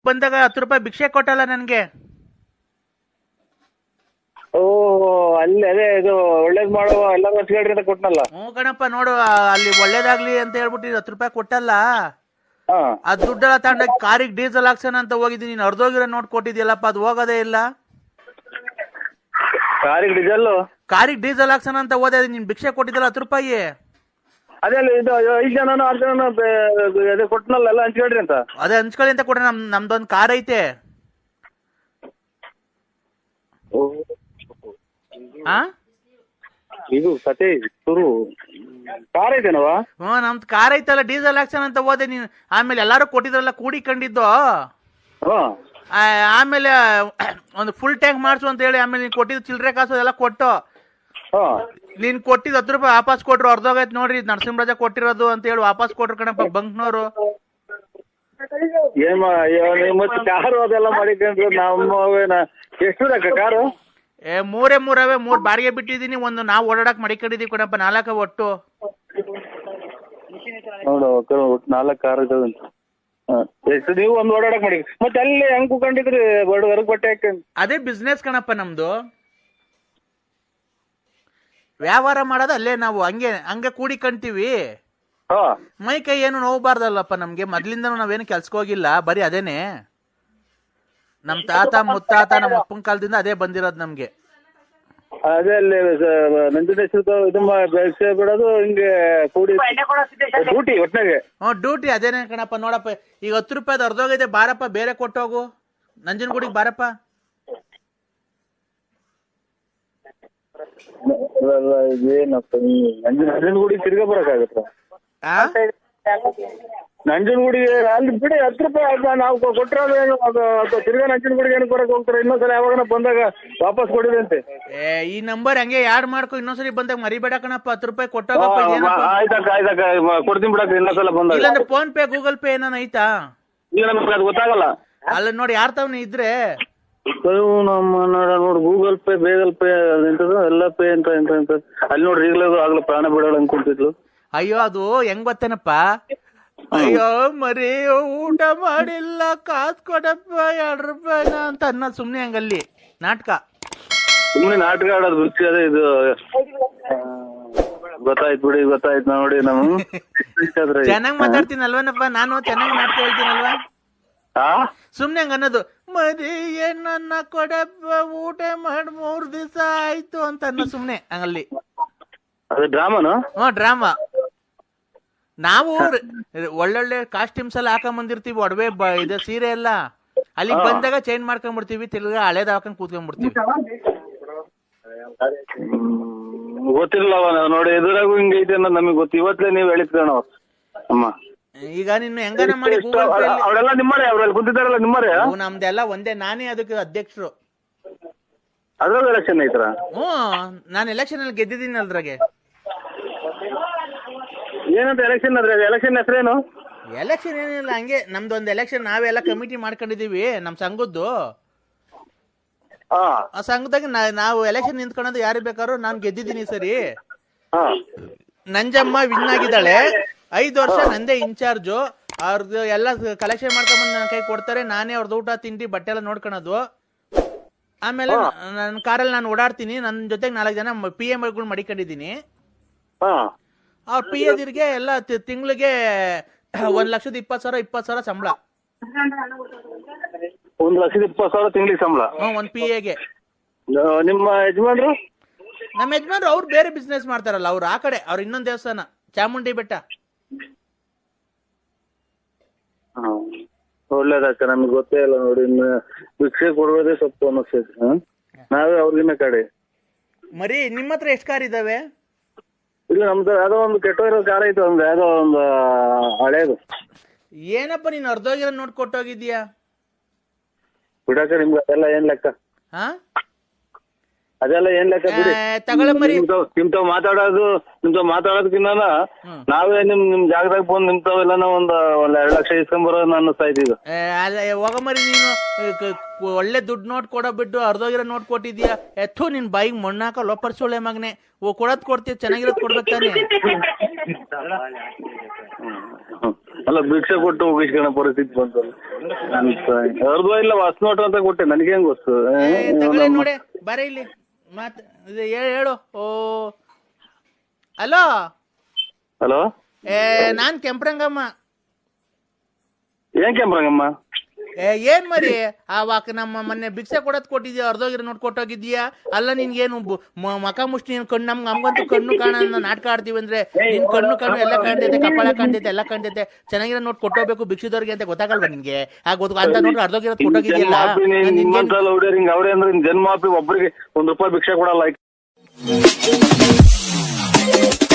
ಬಂದಾಗ ಹತ್ತು ರೂಪಾಯಿ ಭಿಕ್ಷೆ ಕೊಟ್ಟಲ್ಲ ನನ್ಗೆ ಓ ಅಲ್ಲಿ ಅದೇ ಇದು ಒಳ್ಳೇದ್ ಮಾಡುವ ಎಲ್ಲ ಹಚ್ಕೊಳ್ರಿ ಅಂತ ಕೊಟ್ನಲ್ಲ ಹ್ಞೂ ಕಣಪ್ಪ ನೋಡು ಆ, ಅಲ್ಲಿ ಒಳ್ಳೇದಾಗ್ಲಿ ಅಂತ ಹೇಳ್ಬಿಟ್ಟು ಹತ್ತು ರೂಪಾಯಿ ಕೊಟ್ಟಲ್ಲ ಹಾ ಆ ದುಡ್ಡೆಲ್ಲ ತಗೊಂಡೋಗಿ ಕಾರಿಗೆ ಡೀಸೆಲ್ ಹಾಕ್ಸೋಣ ಅಂತ ಹೋಗಿದ್ದೀನಿ ನೀನು ಅರ್ಧೋಗಿರೋ ನೋಟ್ ಕೊಟ್ಟಿದ್ಯಲ್ಲಪ್ಪ ಅದು ಹೋಗೋದೇ ಇಲ್ಲ ಕಾರಿಗೆ ಡೀಸೆಲ್ ಕಾರಿಗೆ ಡೀಸೆಲ್ ಹಾಕ್ಸೋಣ ಅಂತ ಹೋದೆ ನೀನು ಭಿಕ್ಷೆ ಕೊಟ್ಟಿದ್ದಲ್ಲ ಹತ್ತು ರೂಪಾಯಿ ಅದೇ ಅಲ್ಲಿ ಇದು ಐದು ಜನನು ಆರು ಜನನು ಬೇ- ಅದೇ ಕೊಟ್ನಲ್ಲ ಎಲ್ಲ ಹಂಚ್ಕೊಳ್ರಿ ಅಂತ ಅದೇ ಹಂಚ್ಕೊಳ್ಳಿ ಅಂತ ಕೊಟ್ರೆ ನಮ್ ನಮ್ದೊಂದು ಕಾರ್ ಐತೆ ಆ ಇದು ಕತೆ ಶುರು ಕಾರ್ ಐತೇನವ ಹ್ಞೂ ನಮ್ದು ಕಾರ್ ಐತಲ್ಲ ಡೀಸೆಲ್ ಹಾಕ್ಸೋಣ ಅಂತ ಹೋದೆ ನೀನು ಆಮೇಲೆ ಎಲ್ಲರೂ ಕೊಟ್ಟಿದ್ರಲ್ಲ ಕೂಡಿಕೊಂಡಿದ್ದು ಹಾ ಆ, ಆಮೇಲೆ ಒಂದು ಫುಲ್ ಟ್ಯಾಂಕ್ ಮಾಡಿಸು ಅಂತ ಹೇಳಿ ಆಮೇಲೆ ನೀನು ಕೊಟ್ಟಿದ್ದು ಚಿಲ್ಲರೆ ಕಾಸು ಎಲ್ಲ ಕೊಟ್ಟು ಹಾ ನೀನು ಕೊಟ್ಟಿದ್ದು ಹತ್ತು ರೂಪಾಯಿ ವಾಪಸ್ ಕೊಟ್ರು ಅರ್ಧೋಗೈತೆ ನೋಡ್ರಿ ಇದ್ ನರಸಿಂಹರಾಜ ಕೊಟ್ಟಿರೋದು ಅಂತ ಹೇಳಿ ವಾಪಸ್ ಕೊಟ್ರು ಕಣಪ್ಪ ಬಂಕ್ನವರು ಏನ್ ಮಾ- ಅಯ್ಯೋ, ನೀವು ಮತ್ತೆ ಕಾರು ಅದೆಲ್ಲ ಮಾಡಿಕೊಂಡ್ರೆ ನಮ್ಮ ಎಷ್ಟು ಅಕ್ಕ ಕಾರು ಏ ಮೂರೇ ಮೂರವೇ ಮೂರ್ ಬಾಡಿಗೆ ಬಿಟ್ಟಿದ್ದೀನಿ ಒಂದು ನಾವು ಓಡಾಡಕ್ ಮಡಿಕೊಂಡಿದೀವಿ ಕಣಪ್ಪ ನಾಲ್ಕ ಒಟ್ಟು ನೋಡು ಕರು ಒಟ್ಟು ನಾಲ್ಕು ಕಾರ್ ಇದಾವೆ ಅಂತ ಹಾ. ಎಷ್ಟು ನೀವು ಒಂದು ಓಡಾಡಕ್ ಮಾಡಿ ಮತ್ತೆ ಅಲ್ಲಿ ಹೆಂಗ್ ಕುಕೊಂಡಿದ್ರಿ ಬಡ ಹೊರಗ್ ಬಟ್ಟೆ ಹಾಕೊಂಡು ಅದೇ ಬಿಸ್ನೆಸ್ ಕಣಪ್ಪ ನಮ್ದು ವ್ಯವಹಾರ ಮಾಡೋದು ಅಲ್ಲೇ ನಾವು ಹಂಗೆ ಹಂಗೆ ಕೂಡಿಕೊಂತೀವಿ ಹಾ ಮೈ ಕೈ ಏನು ನೋವಬಾರ್ದಲ್ಲಪ್ಪ ನಮ್ಗೆ ಮೊದ್ಲಿಂದನೂ ನಾವೇನು ಕೆಲ್ಸಕ್ಕೆ ಹೋಗಿಲ್ಲ ಬರೀ ಅದೇನೆ ನಮ್ ತಾತ ಮುತ್ತಾತ ನಮ್ಮ ಅಪ್ಪನ ಕಾಲದಿಂದ ಅದೇ ಬಂದಿರೋದು ನಮ್ಗೆ ಅದೇ ಅಲ್ಲಿ ನಂಜುಂಡೇಶ್ವರ ಇದು ಮಾ- ಬೆಳ್ಸಿ ಬಿಡೋದು ಹಿಂಗೆ ಕೂಡಿ ಡ್ಯೂಟಿ ಒಟ್ನಾಗೆ ಹ್ಞೂ ಡ್ಯೂಟಿ ಅದೇನೆ ಕಣಪ್ಪ ನೋಡಪ್ಪ ಈಗ ಹತ್ತು ರೂಪಾಯ್ದು ಅರ್ಧೋಗೈತೆ ಬಾರಪ್ಪ ಬೇರೆ ಕೊಟ್ಟೋಗು ನಂಜನಗೂಡಿಗೆ ಬಾರಪ್ಪ ಅಲ್ಲ, ಇದೇನಪ್ಪ ಈ ನಂಜನ ನಂಜನಗೂಡಿ ತಿರ್ಗಾ ಬರಕಾಗತ್ತ ಆ ನಂಜನಗೂಡಿಗೆ ಅಲ್ಲಿ ಬಿಡಿ ಹತ್ತು ರೂಪಾಯಿ ಅದ್ನ ನಾವು ಕೊ- ಕೊಟ್ಟಿರೋದು ಏನು ಅದು ಅದು ತಿರ್ಗಾ ನಂಜನಗೂಡಿಗೆ ಏನು ಕೊಡಕ್ ಹೋಗ್ತಾರೆ ಇನ್ನೊಂದ್ಸಲ ಯಾವಾಗ ಬಂದಾಗ ವಾಪಸ್ ಕೊಡಿದಂತೆ ಏ ಈ ನಂಬರ್ ಹಂಗೆ ಯಾಡ್ ಮಾಡ್ಕೊ ಇನ್ನೊಂದ್ಸರಿ ಬಂದಾಗ ಮರಿಬೇಡ ಕಣಪ್ಪ ಹತ್ತು ರೂಪಾಯಿ ಕೊಟ್ಟೋಗಪ್ಪ ಇದೇನಪ್ಪ ಆಯ್ತಕ್ಕ ಆಯ್ತಕ್ಕ ಮ- ಕೊಡ್ತೀನಿ ಬಿಡಕ್ಕ ಇನ್ನೊಂದ್ಸಲ ಬಂದಾಗ ಇಲ್ಲಾಂದ್ರೆ ಫೋನ್ ಪೇ ಗೂಗಲ್ ಪೇ ಏನಾನ ಐತಾ ಈಗ ನಮ್ಗೆ ಅದು ಗೊತ್ತಾಗಲ್ಲ ಅಲ್ಲ ನೋಡಿ ಯಾರ್ ತವನ ಇದ್ರೆ ಅಯ್ಯೋ, ನಮ್ಮ ನೋಡ ನೋಡಿ ಗೂಗಲ್ ಪೇ ಬೇಗಲ್ ಪೇ ಎಂತದು ಎಲ್ಲ ಪೇ ಅಂತ ಎಂತ ಎಂತ ಅಲ್ಲಿ ನೋಡ್ರಿ ಈಗಲೇ ಆಗ್ಲೂ ಪ್ರಾಣ ಬಿಡೋಣ ಅನ್ಕೊಂತಿದ್ಲು ಅಯ್ಯೋ ಅದು ಹೆಂಗ್ ಗೊತ್ತೇನಪ್ಪ ಅಯ್ಯೋ ಮರಿ ಊಟ ಮಾಡಿಲ್ಲ ಕಾಸ್ ಕೊಡಪ್ಪ ಎರಡ್ ರೂಪಾಯಿನ ಅಂತ ಅನ್ನೋದು ಸುಮ್ನೆ ಹಂಗಲ್ಲಿ ನಾಟಕ ಸುಮ್ಮನೆ ನಾಟಕ ಆಡೋದು ಬಿಚ್ಚಿ ಅದೇ ಇದು ಆ, ಗೊತ್ತಾಯ್ತು ಬಿಡಿ ಗೊತ್ತಾಯ್ತು ನೋಡಿ ನಾವು ಚೆನ್ನಾಗ್ ಮಾತಾಡ್ತೀನಲ್ವೇನಪ್ಪ ನಾನು ಚೆನ್ನಾಗಿ ನಾಟಕ ಹೇಳ್ತೀನಲ್ವಾ ಹಾ ಸುಮ್ನೆ ಹಂಗ ಅನ್ನೋದು ಮರಿ ಏನನ್ನ ಕೊಡಪ್ಪ ಊಟ ಮಾಡಿ ಮೂರ್ ದಿವಸ ಆಯ್ತು ಅಂತ ಅನ್ನೋ ಸುಮ್ನೆ ಹಂಗಲ್ಲಿ ಅದು ಡ್ರಾಮಾನು ಹ್ಞೂ ಡ್ರಾಮಾ ನಾವು ರ- ಒಳ್ಳೊಳ್ಳೆ ಕಾಸ್ಟ್ಯೂಮ್ಸ್ ಎಲ್ಲ ಹಾಕೊಂಡ್ ಬಂದಿರ್ತೀವಿ ಒಡವೆ ಬ- ಇದು ಸೀರೆ ಎಲ್ಲ ಅಲ್ಲಿಗೆ ಬಂದಾಗ ಚೇಂಜ್ ಮಾಡ್ಕೊಂಡ್ಬಿಡ್ತೀವಿ ತಿರ್ಗಾ ಹಳೇದ್ ಹಾಕೊಂಡ್ ಕೂತ್ಕೊಂಡ್ಬಿಡ್ತೀವಿ ಹ್ಮ್, ಗೊತ್ತಿರಲ್ಲವ ನಾವು ನೋಡಿ ಎದುರಾಗೂ ಹಿಂಗೆ ಐತೆ ಅನ್ನೋದು ನಮಗೆ ಗೊತ್ತು ಇವತ್ತೇ ನೀವು ಹೇಳಿದ್ ಕಣೋ ಅಮ್ಮ ಈಗ ನೀನು ಹೆಂಗನ ಮಾಡಿ ಎಷ್ಟು- ಗೂಗಲ್ ಪೇ ಅವ್ರ- ಅವರೆಲ್ಲ ನಿಮ್ಮರೇ ಅವ್ರಲ್ಲಿ ಕುಂತಿದ್ದಾರಲ್ಲ ನಿಮ್ಮರೇ ನಮ್ದೆಲ್ಲ ಒಂದೇ ನಾನೇ ಅದಕ್ಕೆ ಅಧ್ಯಕ್ಷರು ಅದ್ರಲ್ಲಿ ಎಲೆಕ್ಷನ್ ಐತರ ಹ್ಞೂ ನಾನು ಎಲೆಕ್ಷನ್ ಅಲ್ಲಿ ಗೆದ್ದಿದ್ದೀನಿ ಅದ್ರಾಗೆ ಏನಂತ ಎಲೆಕ್ಷನ್ ಅದ್ರ ಎಲೆಕ್ಷನ್ ಹೆಸರೇನು ಎಲೆಕ್ಷನ್ ಏನಿಲ್ಲ ಹಂಗೆ ನಮ್ದು ಒಂದು ಎಲೆಕ್ಷನ್ ನಾವೆಲ್ಲ ಕಮಿಟಿ ಮಾಡ್ಕೊಂಡಿದೀವಿ ನಮ್ಮ ಸಂಘದ್ದು ಹಾ ಆ ಸಂಘದಾಗ ನಾ- ನಾವು ಎಲೆಕ್ಷನ್ ನಿಂತ್ಕೊಳ್ಳೋದು ಯಾರು ಬೇಕಾದ್ರೂ ನಾನು ಗೆದ್ದಿದ್ದೀನಿ ಈ ಸರಿ ಹಾ ನಂಜಮ್ಮ ವಿನ್ ಆಗಿದ್ದಾಳೆ ಐದು ವರ್ಷ ನಂದೇ ಇನ್ಚಾರ್ಜು ಅವ್ರದ್ದು ಎಲ್ಲ ಕಲೆಕ್ಷನ್ ಮಾಡ್ಕೊಂಬಂದು ನನ್ನ ಕೈ ಕೊಡ್ತಾರೆ ನಾನೇ ಅವ್ರದ್ದು ಊಟ ತಿಂಡಿ ಬಟ್ಟೆ ಎಲ್ಲ ನೋಡ್ಕೊಳೋದು ಆಮೇಲೆ ನನ್ನ ಕಾರಲ್ಲಿ ನಾನು ಓಡಾಡ್ತೀನಿ ನನ್ನ ಜೊತೆಗೆ ನಾಲ್ಕು ಜನ ಪಿ ಎಮ್ಗಳು ಮಡಿಕೊಂಡಿದ್ದೀನಿ ಹಾ ಅವ್ರ ಪಿ ಎದಿರ್ಗೆ ಎಲ್ಲ ತಿಂಗಳಿಗೆ ಒಂದ್ ಲಕ್ಷದ ಇಪ್ಪತ್ತು ಸಾವಿರ ಇಪ್ಪತ್ತು ಸಾವಿರ ಸಂಬಳ ಒಂದ್ ಲಕ್ಷದ ಇಪ್ಪತ್ತು ಸಾವಿರ ತಿಂಗಳಿಗೆ ಸಂಬಳ ಹ್ಞೂ ಒಂದು ಪಿ ಎಗೆ ಆ, ನಿಮ್ಮ ಯಜಮಾನ್ರು ನಮ್ಮ ಯಜಮಾನ್ರು ಅವ್ರು ಬೇರೆ ಬಿಸ್ನೆಸ್ ಮಾಡ್ತಾರಲ್ಲ ಅವ್ರು ಆ ಕಡೆ ಅವ್ರು ಇನ್ನೊಂದು ದೇವಸ್ಥಾನ ಚಾಮುಂಡಿ ಬೆಟ್ಟ ಹಾ. ಒಳ್ಳೇದಾಕ ನಮ್ಗೆ ಗೊತ್ತೇ ಇಲ್ಲ ನೋಡಿ ಇನ್ನು ಭಿಕ್ಷೆ ಕೊಡೋದೇ ತಪ್ಪು ಅನ್ನಿಸ್ತೈತಿ ಹಾ? ನಾವೇ ಅವ್ರಿಗಿನ್ನ ಕಡೆ ಮರಿ ನಿಮ್ಮ ಹತ್ರ ಎಷ್ಟು ಕಾರ್ ಇದಾವೆ ಇಲ್ಲ ನಮ್ದು ಯಾವ್ದೋ ಒಂದು ಕೆಟ್ಟೋಗಿರೋ ಕಾರ ಐತೆ ಒಂದು ಯಾವ್ದೋ ಒಂದು ಹಳೇದು ಏನಪ್ಪ ನೀನು ಅರ್ಧೋಗಿರೋ ನೋಟ್ ಕೊಟ್ಟೋಗಿದ್ಯಾ ಬಿಡಾಕ ನಿಮ್ಗೆ ಅದೆಲ್ಲ ಏನ್ ಲೆಕ್ಕ ಹಾ ಅದೆಲ್ಲ ಏನ್ ಲೆಕ್ಕ ಬಿಡಿ ಏ, ತಗೊಳ್ಳಿ ಮರಿ ನಿಮ್ತಾವ್ ನಿಮ್ತಾವ್ ಮಾತಾಡೋದು ನಿಮ್ತಾವ್ ಮಾತಾಡೋದಕ್ಕಿಂತ ಹ್ಮ್. ನಾವೇ ನಿಮ್ ನಿಮ್ ಜಾಗದಾಗ ಬಂದು ನಿಮ್ತಾವೆಲ್ಲ ಒಂದ್ ಒಂದ್ ಎರಡ್ ಲಕ್ಷ ಇಸ್ಕೊಂಬರೋದು ಅನ್ನಿಸ್ತಾ ಐತಿ ಈಗ ಏ, ಅಲ್ಲ ಹೋಗ ಮರಿ ನೀನು ಏ, ಕ- ಕ- ಒಳ್ಳೆ ದುಡ್ಡು ನೋಟ್ ಕೊಡೋ ಬಿಟ್ಟು ಅರ್ಧೋಗಿರೋ ನೋಟ್ ಕೊಟ್ಟಿದ್ಯಾ ಎತ್ತು ನಿನ್ ಬಾಯಿಗೆ ಮಣ್ಣಾಕ ಲೊಪ್ಪರ್ಸೊಳ್ಳೆ ಮಗನೆ ಓ ಕೊಡೋದ್ ಕೊಡ್ತೀಯ ಚೆನ್ನಾಗಿರೋದ್ ಕೊಡ್ಬೇಕು ತಾನೆ ಹ್ಮ್. ಅಲ್ಲ ಭಿಕ್ಷೆ ಕೊಟ್ಟು ಮುಗಿಸ್ಕೊಳೋ ಪರಿಸ್ಥಿತಿ ಬಂತಲ್ಲ ಅವ್ರದ್ದು ಇಲ್ಲ ಹೊಸ ನೋಟ್ ಅಂತ ಕೊಟ್ಟೆ ನನಗೇನ್ ಗೊತ್ತು ಏ, ಹ್ಮ್? ತಗೊಳ್ಳಿ ನಮ್ಮ- ನೋಡಿ ಬರ ಇಲ್ಲಿ ಮಾತ್ ಇದು ಹೇಳು ಹೇಳು ಓ ಹಲೋ ಹಲೋ ಏ ನಾನ್ ಕೆಂಪ್ರಂಗಮ್ಮ ಏನ್ ಕೆಂಪ್ರಂಗಮ್ಮ ಏ ಏನ್ ಮರಿ ಆವಾಗ ನಮ್ಮ ಮೊನ್ನೆ ಭಿಕ್ಷೆ ಕೊಡೋದ್ ಕೊಟ್ಟಿದ್ಯಾ ಅರ್ಧೋಗಿರೋ ನೋಟ್ ಕೊಟ್ಟೋಗಿದ್ಯಾ ಅಲ್ಲ ನಿನ್ಗೇನು ಬು- ಮ- ಮಕ ಮುಷ್ಟಿ ನಿನ್ ಕಣ್ಣು ನಮ್ಗೆ ನಮ್ಗಂತೂ ಕಣ್ಣು ಕಾಣ ನಾಟಕ ಆಡ್ತೀವಿ ಅಂದ್ರೆ ನಿನ್ ಕಣ್ಣು ಕಣ್ಣು ಎಲ್ಲ ಕಾಣ್ತೈತೆ ಕಪಾಳ ಕಾಣ್ತೈತೆ ಎಲ್ಲ ಕಾಣ್ತೈತೆ ಚೆನ್ನಾಗಿರೋ ನೋಟ್ ಕೊಟ್ಟೋಗ್ಬೇಕು ಭಿಕ್ಷುದವ್ರಿಗೆ ಅಂತ ಗೊತ್ತಾಗಲ್ವಾ ನಿನ್ಗೆ ಆ ಗೊತ್ತು ಅಂತ ನೋಡ್ರಿ ಅರ್ಧೋಗಿರೋದ್ ಕೊಟ್ಟೋಗಿದ್ಯಲ್ಲ ಜನ್ಮಾಪಿ ನೀನ್ ನಿನ್ಗೇನ್ ನಿಮ್ಮಂತಲ್ಲ ಹುಡುಗರು ಹಿಂಗ್ ಅವ್ರೆ ಅಂದ್ರೆ ನಿನ್ ಜನ್ಮಾಪಿ ಒಬ್ರಿಗೆ ಒಂದ್ ರೂಪಾಯಿ ಭಿಕ್ಷೆ ಕೊಡಲ್ಲ